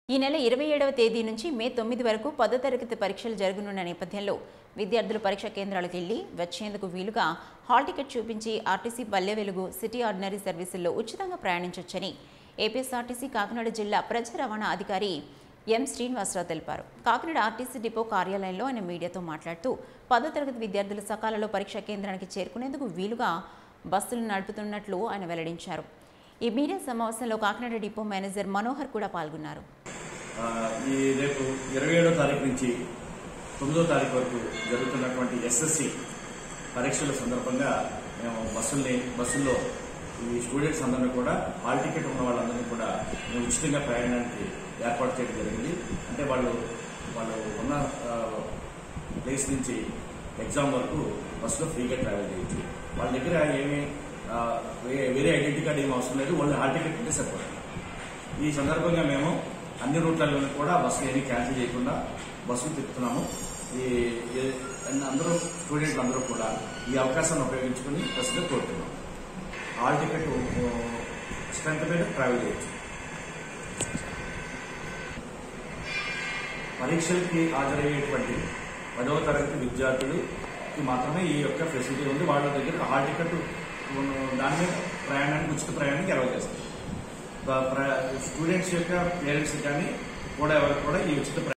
ఈ నెల ఇరవై ఏడవ తేదీ నుంచి మే తొమ్మిది వరకు పదో తరగతి పరీక్షలు జరగనున్న నేపథ్యంలో విద్యార్థులు పరీక్ష కేంద్రాలకు వెళ్లి వచ్చేందుకు వీలుగా హాల్ టికెట్ చూపించి ఆర్టీసీ పల్లె వెలుగు సిటీ ఆర్డినరీ సర్వీసుల్లో ఉచితంగా ప్రయాణించొచ్చని ఏపీఎస్ఆర్టీసీ కాకినాడ జిల్లా ప్రజా రవాణా అధికారి ఎం శ్రీనివాసరావు తెలిపారు కాకినాడ ఆర్టీసీ డిపో కార్యాలయంలో ఆయన మీడియాతో మాట్లాడుతూ పదో తరగతి విద్యార్థులు సకాలంలో పరీక్షా కేంద్రానికి చేరుకునేందుకు వీలుగా బస్సులు నడుపుతున్నట్లు ఆయన వెల్లడించారు ఈ మీడియా సమావేశంలో కాకినాడ డిపో మేనేజర్ మనోహర్ కూడా పాల్గొన్నారు ఆ, ఈ రేపు ఇరవై ఏడో తారీఖు నుంచి తొమ్మిదో తారీఖు వరకు జరుగుతున్నటువంటి ఎస్ఎస్సి పరీక్షల సందర్భంగా మేము బస్సుల్ని బస్సుల్లో ఈ స్టూడెంట్స్ అందరినీ కూడా హాల్ టికెట్ ఉన్న వాళ్ళందరినీ కూడా మేము ఉచితంగా ప్రయాణానికి ఏర్పాటు చేయడం జరిగింది అంటే వాళ్ళు వాళ్ళు ఉన్న ఆ, ప్లేస్ నుంచి ఎగ్జామ్ వరకు బస్సులో ఫ్రీగా ట్రావెల్ చేయొచ్చు వాళ్ళ దగ్గర ఏమి ఆ, వే- వేరే ఐడెంటిటీ కార్డ్ ఏమి అవసరం లేదు వాళ్ళు హాల్ టికెట్ ఉంటే సరిపోతుంది ఈ సందర్భంగా మేము అన్ని రూట్లలో కూడా బస్సులు ఏమీ క్యాన్సిల్ చేయకుండా బస్సులు తిప్పుతున్నాము ఈ ఈ- అందరూ స్టూడెంట్లు అందరూ కూడా ఈ అవకాశాన్ని ఉపయోగించుకుని బస్సులో కోరుతున్నాం ఆల్ టికెట్ స్ట్రెంత్ మీద ట్రావెల్ చేయొచ్చు పరీక్షలకి హాజరయ్యేటువంటి పదవ తరగతి విద్యార్థులకి మాత్రమే ఈ యొక్క ఫెసిలిటీ ఉంది వాళ్ళ దగ్గర హాల్ టికెట్ ఉన్న దాని మీద ప్రయాణానికి ఉచిత ప్రయాణానికి అలవ చేస్తారు స్టూడెంట్స్ యొక్క పేరెంట్స్ కానీ కూడా ఎవరికి కూడా ఈ ఉచిత